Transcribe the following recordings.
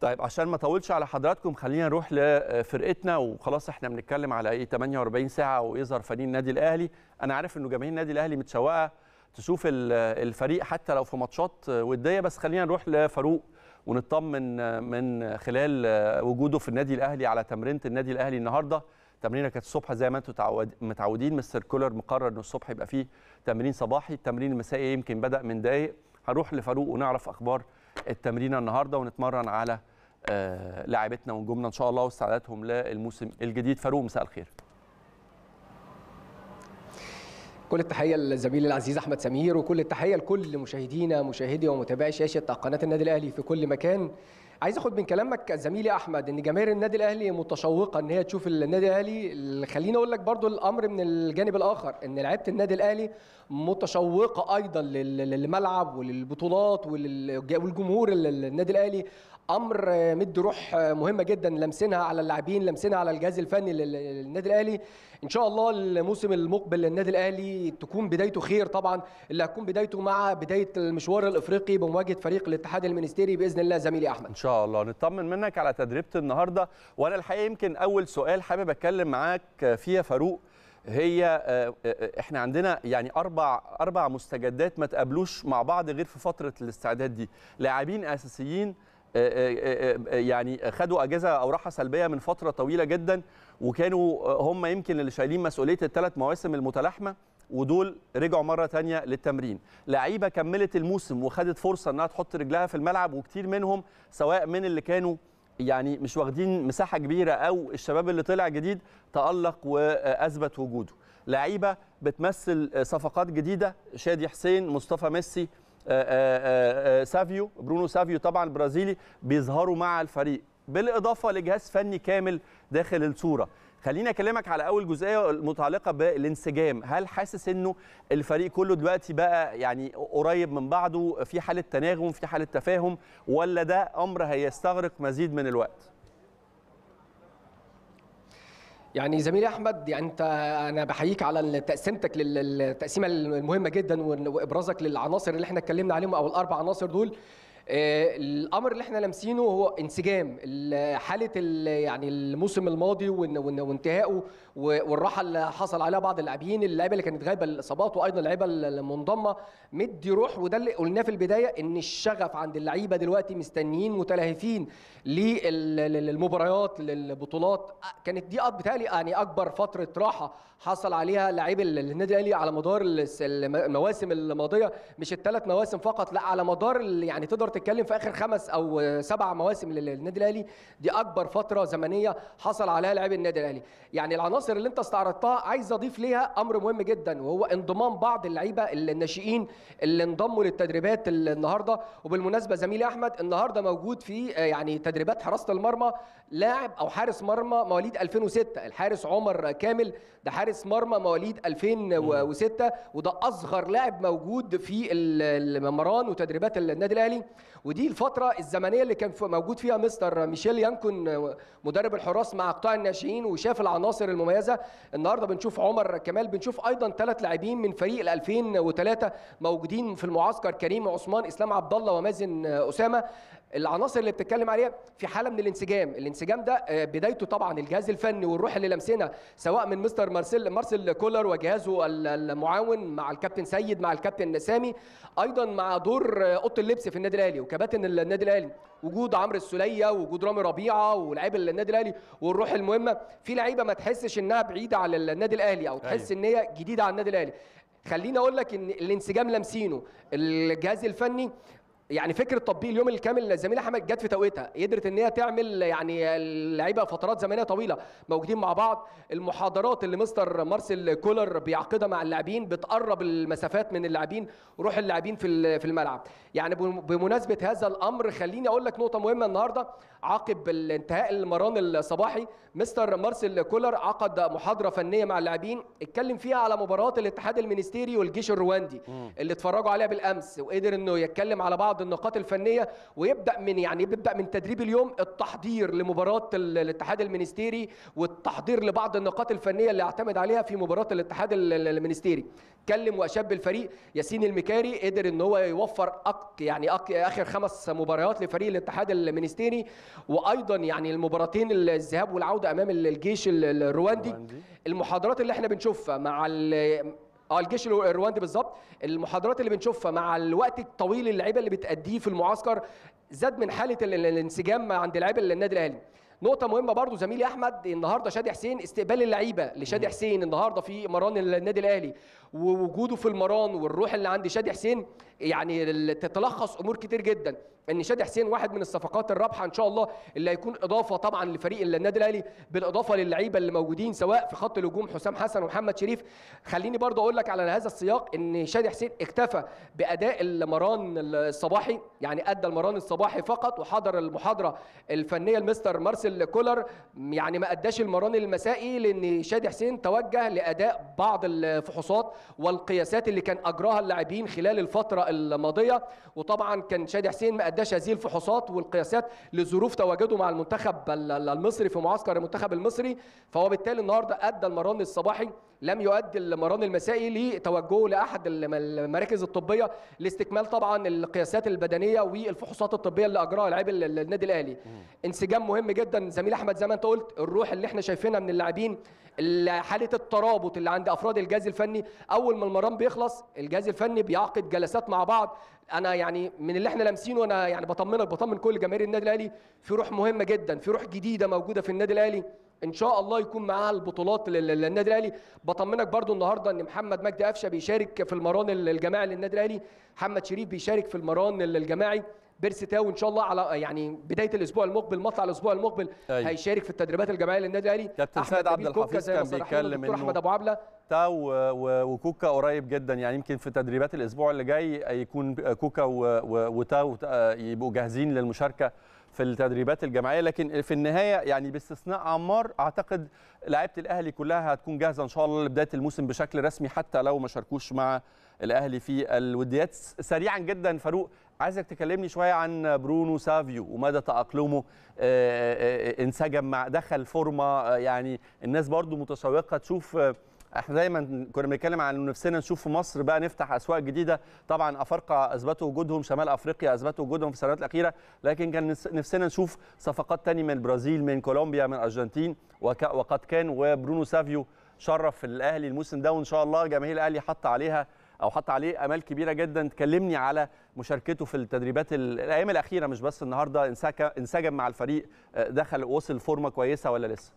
طيب عشان ما اطولش على حضراتكم خلينا نروح لفرقتنا وخلاص احنا بنتكلم على ايه 48 ساعه ويظهر فريق النادي الاهلي انا عارف انه جماهير النادي الاهلي متشوقه تشوف الفريق حتى لو في ماتشات وديه بس خلينا نروح لفاروق ونطمن من خلال وجوده في النادي الاهلي على تمرينه النادي الاهلي النهارده تمرينه كانت الصبح زي ما انتم متعودين مستر كولر مقرر انه الصبح يبقى فيه تمرين صباحي التمرين المسائي يمكن بدا من دقايق هنروح لفاروق ونعرف اخبار التمرين النهارده ونتمرن على آه لاعبتنا ونجومنا ان شاء الله واستعداداتهم للموسم الجديد فاروق مساء الخير كل التحيه للزميل العزيز احمد سمير وكل التحيه لكل مشاهدينا مشاهدي ومتابعي شاشه قناه النادي الاهلي في كل مكان عايز اخد من كلامك زميلي احمد ان جماهير النادي الاهلي متشوقه ان هي تشوف النادي الاهلي خليني اقول لك برضو الامر من الجانب الاخر ان لعيبه النادي الاهلي متشوقه ايضا للملعب وللبطولات والجمهور النادي الاهلي امر مدي روح مهمه جدا لمسنها على اللاعبين لمسنها على الجهاز الفني للنادي الاهلي ان شاء الله الموسم المقبل للنادي الاهلي تكون بدايته خير طبعا اللي هتكون بدايته مع بدايه المشوار الافريقي بمواجهه فريق الاتحاد المنستيري باذن الله زميلي احمد ان شاء الله نطمن منك على تدريبه النهارده وانا الحقيقه يمكن اول سؤال حابب اتكلم معاك فيها فاروق هي احنا عندنا يعني اربع اربع مستجدات ما تقابلوش مع بعض غير في فتره الاستعداد دي لاعبين اساسيين يعني خدوا اجازه او راحه سلبيه من فتره طويله جدا وكانوا هم يمكن اللي شايلين مسؤوليه الثلاث مواسم المتلاحمه ودول رجعوا مره ثانيه للتمرين لعيبه كملت الموسم وخدت فرصه انها تحط رجلها في الملعب وكتير منهم سواء من اللي كانوا يعني مش واخدين مساحه كبيره او الشباب اللي طلع جديد تالق واثبت وجوده لعيبه بتمثل صفقات جديده شادي حسين مصطفى ميسي آآ آآ سافيو برونو سافيو طبعا البرازيلي بيظهروا مع الفريق بالاضافه لجهاز فني كامل داخل الصوره خليني اكلمك على اول جزئيه المتعلقه بالانسجام هل حاسس انه الفريق كله دلوقتي بقى يعني قريب من بعضه في حاله تناغم في حاله تفاهم ولا ده امر هيستغرق مزيد من الوقت يعني زميلي احمد يعني انت انا بحييك على تقسيمتك للتقسيمه المهمه جدا وابرازك للعناصر اللي احنا اتكلمنا عليهم او الاربع عناصر دول الامر اللي احنا لامسينه هو انسجام حاله يعني الموسم الماضي وانتهائه والراحه اللي حصل عليها بعض اللاعبين اللعيبه اللي كانت غايبه الاصابات وايضا اللعيبه المنضمه مدي روح وده اللي قلناه في البدايه ان الشغف عند اللعيبه دلوقتي مستنيين متلهفين للمباريات للبطولات كانت دي بالتالي يعني اكبر فتره راحه حصل عليها لاعبي النادي الاهلي على مدار المواسم الماضيه مش الثلاث مواسم فقط لا على مدار يعني تقدر تتكلم في اخر خمس او سبع مواسم للنادي الاهلي دي اكبر فتره زمنيه حصل عليها لاعبي النادي الاهلي يعني العناصر اللي انت استعرضتها عايز اضيف ليها امر مهم جدا وهو انضمام بعض اللعيبه الناشئين اللي انضموا للتدريبات النهارده وبالمناسبه زميلي احمد النهارده موجود في يعني تدريبات حراسه المرمى لاعب او حارس مرمى مواليد 2006 الحارس عمر كامل ده حارس مرمى مواليد 2006 وده اصغر لاعب موجود في المران وتدريبات النادي الاهلي ودي الفتره الزمنيه اللي كان موجود فيها مستر ميشيل يانكون مدرب الحراس مع قطاع الناشئين وشاف العناصر المميزه النهارده بنشوف عمر كمال بنشوف ايضا ثلاث لاعبين من فريق ال 2003 موجودين في المعسكر كريم عثمان اسلام عبد الله ومازن اسامه العناصر اللي بتتكلم عليها في حاله من الانسجام الانسجام ده بدايته طبعا الجهاز الفني والروح اللي لمسنا سواء من مستر مارسيل مارسيل كولر وجهازه المعاون مع الكابتن سيد مع الكابتن سامي ايضا مع دور اوضه اللبس في النادي الاهلي وكباتن النادي الاهلي وجود عمرو السوليه وجود رامي ربيعه ولاعيبه النادي الاهلي والروح المهمه في لعيبه ما تحسش انها بعيده على النادي الاهلي او تحس ان هي جديده على النادي الاهلي خليني اقول لك ان الانسجام لمسينه الجهاز الفني يعني فكره تطبيق اليوم الكامل زميلة احمد جت في توقيتها قدرت ان هي تعمل يعني اللعيبه فترات زمنيه طويله موجودين مع بعض المحاضرات اللي مستر مارسيل كولر بيعقدها مع اللاعبين بتقرب المسافات من اللاعبين وروح اللاعبين في في الملعب يعني بمناسبه هذا الامر خليني اقول لك نقطه مهمه النهارده عقب انتهاء المران الصباحي مستر مارسيل كولر عقد محاضره فنيه مع اللاعبين اتكلم فيها على مباراه الاتحاد المنستيري والجيش الرواندي اللي اتفرجوا عليها بالامس وقدر انه يتكلم على بعض بعض النقاط الفنيه ويبدا من يعني بيبدا من تدريب اليوم التحضير لمباراه ال- الاتحاد المنستيري والتحضير لبعض النقاط الفنيه اللي اعتمد عليها في مباراه الاتحاد ال- ال- المنستيري كلم واشاد بالفريق ياسين المكاري قدر ان هو يوفر أك يعني أك اخر خمس مباريات لفريق الاتحاد المنستيري وايضا يعني المباراتين الذهاب والعوده امام الجيش ال- الرواندي الرواندي. المحاضرات اللي احنا بنشوفها مع ال- اه الجيش الرو- الرواندي بالظبط المحاضرات اللي بنشوفها مع الوقت الطويل اللعيبه اللي بتأديه في المعسكر زاد من حاله ال- ال- الانسجام عند لعيبه النادي الاهلي نقطة مهمة برضو زميلي أحمد النهاردة شادي حسين استقبال اللعيبة لشادي حسين النهاردة في مران النادي الأهلي ووجوده في المران والروح اللي عند شادي حسين يعني ال- تتلخص أمور كتير جدا ان شادي حسين واحد من الصفقات الرابحه ان شاء الله اللي هيكون اضافه طبعا لفريق النادي الاهلي بالاضافه للعيبه اللي موجودين سواء في خط الهجوم حسام حسن ومحمد شريف خليني برضه اقول لك على هذا السياق ان شادي حسين اكتفى باداء المران الصباحي يعني ادى المران الصباحي فقط وحضر المحاضره الفنيه لمستر مارسيل كولر يعني ما اداش المران المسائي لان شادي حسين توجه لاداء بعض الفحوصات والقياسات اللي كان اجراها اللاعبين خلال الفتره الماضيه وطبعا كان شادي حسين ما اداش هذه الفحوصات والقياسات لظروف تواجده مع المنتخب ال- ال- المصري في معسكر المنتخب المصري فهو بالتالي النهارده ادى المران الصباحي لم يؤدي المران المسائي لتوجهه لاحد الم- المراكز الطبيه لاستكمال طبعا القياسات البدنيه والفحوصات الطبيه اللي اجراها لاعبي ال- ال- النادي الاهلي انسجام مهم جدا زميل احمد زي ما انت قلت الروح اللي احنا شايفينها من اللاعبين ال- حاله الترابط اللي عند افراد الجهاز الفني اول ما المران بيخلص الجهاز الفني بيعقد جلسات مع بعض انا يعني من اللي احنا لامسينه انا يعني بطمنك بطمن كل جماهير النادي الاهلي في روح مهمه جدا في روح جديده موجوده في النادي الاهلي ان شاء الله يكون معاها البطولات لل- لل- للنادي الاهلي بطمنك برضو النهارده ان محمد مجدي قفشه بيشارك في المران ال- الجماعي للنادي الاهلي محمد شريف بيشارك في المران ال- الجماعي بيرسي تاو ان شاء الله على يعني بدايه الاسبوع المقبل مطلع الاسبوع المقبل أيوة. هيشارك في التدريبات الجماعيه للنادي الاهلي كابتن أحمد سيد عبد نبيل كوكا الحفيظ زي ما كان صرحنا بيتكلم الدكتور إنه- احمد ابو عبله تاو و- و- وكوكا قريب جدا يعني يمكن في تدريبات الاسبوع اللي جاي يكون كوكا و- و- وتاو آه، يبقوا جاهزين للمشاركه في التدريبات الجماعيه لكن في النهايه يعني باستثناء عمار اعتقد لعيبه الاهلي كلها هتكون جاهزه ان شاء الله لبدايه الموسم بشكل رسمي حتى لو ما شاركوش مع الاهلي في الوديات س- سريعا جدا فاروق عايزك تكلمني شويه عن برونو سافيو ومدى تاقلمه آه، آه، انسجم مع دخل فورمه آه، يعني الناس برضو متشوقه تشوف آه، احنا دايما كنا بنتكلم عن إنه نفسنا نشوف في مصر بقى نفتح اسواق جديده طبعا افارقه اثبتوا وجودهم شمال افريقيا اثبتوا وجودهم في السنوات الاخيره لكن كان نس- نفسنا نشوف صفقات تاني من البرازيل من كولومبيا من الارجنتين وك- وقد كان وبرونو سافيو شرف الاهلي الموسم ده وان شاء الله جماهير الاهلي حط عليها او حط عليه امال كبيره جدا تكلمني على مشاركته في التدريبات ال- الايام الاخيره مش بس النهارده انسك- انسجم مع الفريق آه، دخل وصل فورمه كويسه ولا لسه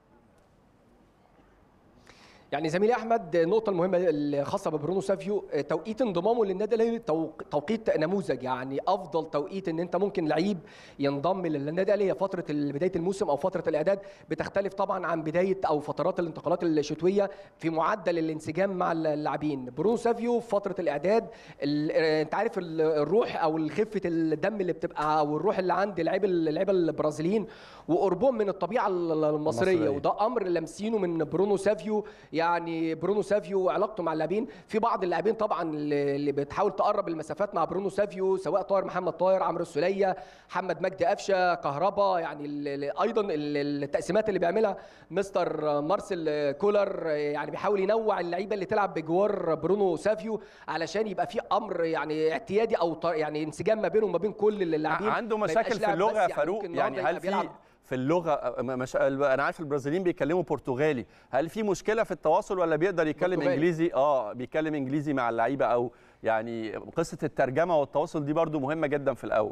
يعني زميلي احمد النقطه المهمه الخاصه ببرونو سافيو توقيت انضمامه للنادي الاهلي توق- توقيت نموذج يعني افضل توقيت ان انت ممكن لعيب ينضم للنادي الاهلي هي فتره ال- بدايه الموسم او فتره الاعداد بتختلف طبعا عن بدايه او فترات الانتقالات الشتويه في معدل الانسجام مع اللاعبين برونو سافيو في فتره الاعداد ال- انت عارف ال- الروح او خفه الدم اللي بتبقى او الروح اللي عند اللعيبه اللعيبه البرازيليين وقربهم من الطبيعه المصريه المصرية. وده امر لامسينه من برونو سافيو يعني برونو سافيو وعلاقته مع اللاعبين في بعض اللاعبين طبعا اللي اللي بتحاول تقرب المسافات مع برونو سافيو سواء طاهر محمد طاهر عمرو السوليه محمد مجدي قفشه كهربا يعني ال- ال- ايضا ال- التقسيمات اللي بيعملها مستر مارسيل كولر يعني بيحاول ينوع اللعيبه اللي تلعب بجوار برونو سافيو علشان يبقى في امر يعني اعتيادي او ط- يعني انسجام ما بينه وما بين كل اللاعبين عنده ما يبقاش مشاكل في لاعب اللغه بس يا فاروق ممكن يعني النهاردة هل يبقى في بيلعب في اللغه مش انا عارف البرازيليين بيتكلموا برتغالي هل في مشكله في التواصل ولا بيقدر يتكلم برتغالي. انجليزي اه بيتكلم انجليزي مع اللعيبه او يعني قصه الترجمه والتواصل دي برضو مهمه جدا في الاول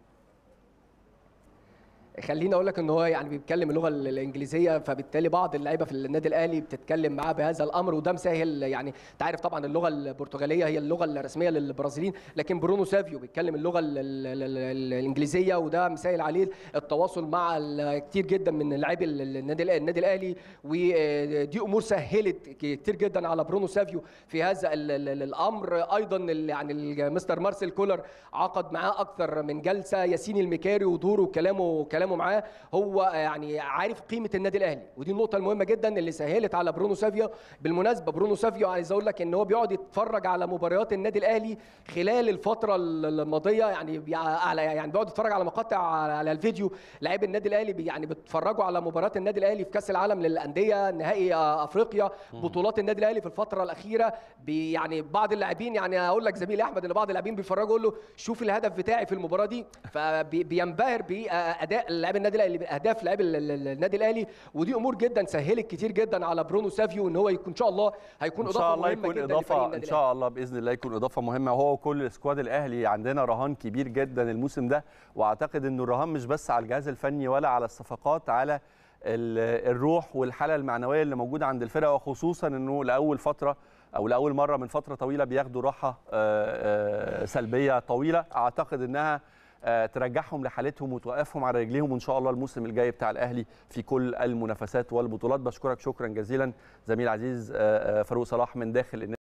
خليني اقول لك ان هو يعني بيتكلم اللغه ال- الانجليزيه فبالتالي بعض اللعيبه في النادي الاهلي بتتكلم معاه بهذا الامر وده مسهل يعني انت عارف طبعا اللغه البرتغاليه هي اللغه الرسميه للبرازيليين لكن برونو سافيو بيتكلم اللغه ال ال ال ال الانجليزيه وده مسهل عليه التواصل مع ال- كتير جدا من لاعبي ال- النادي الأهلي- النادي الاهلي ودي امور سهلت كتير جدا على برونو سافيو في هذا ال- ال- ال- الامر ايضا ال- يعني ال- مستر مارسيل كولر عقد معاه اكثر من جلسه ياسين المكاري ودوره وكلامه كلامه كلامه معاه هو يعني عارف قيمه النادي الاهلي ودي النقطه المهمه جدا اللي سهلت على برونو سافيو بالمناسبه برونو سافيو عايز اقول لك ان هو بيقعد يتفرج على مباريات النادي الاهلي خلال الفتره الماضيه يعني بي- على يعني بيقعد يتفرج على مقاطع على الفيديو لاعبي النادي الاهلي بي- يعني بيتفرجوا على مباريات النادي الاهلي في كاس العالم للانديه نهائي آه، افريقيا بطولات النادي الاهلي في الفتره الاخيره بي يعني بعض اللاعبين يعني اقول لك زميلي احمد ان بعض اللاعبين بيفرجوا يقول له شوف الهدف بتاعي في المباراه دي فبينبهر باداء لاعبي النادي الاهلي باهداف لاعبي ال- ال- النادي الاهلي ودي امور جدا سهلت كتير جدا على برونو سافيو ان هو يكون ان شاء الله هيكون ان اضافه شاء الله مهمه يكون جدا لفريق اضافه ان النادي شاء الله باذن الله يكون اضافه مهمه وهو وكل سكواد الاهلي عندنا رهان كبير جدا الموسم ده واعتقد انه الرهان مش بس على الجهاز الفني ولا على الصفقات على ال- الروح والحاله المعنويه اللي موجوده عند الفرقه وخصوصا انه لاول فتره او لاول مره من فتره طويله بياخدوا راحه آه، آه، سلبيه طويله اعتقد انها آه، ترجعهم لحالتهم وتوقفهم على رجليهم وان شاء الله الموسم الجاي بتاع الاهلي في كل المنافسات والبطولات بشكرك شكرا جزيلا زميل عزيز آه، آه، فاروق صلاح من داخل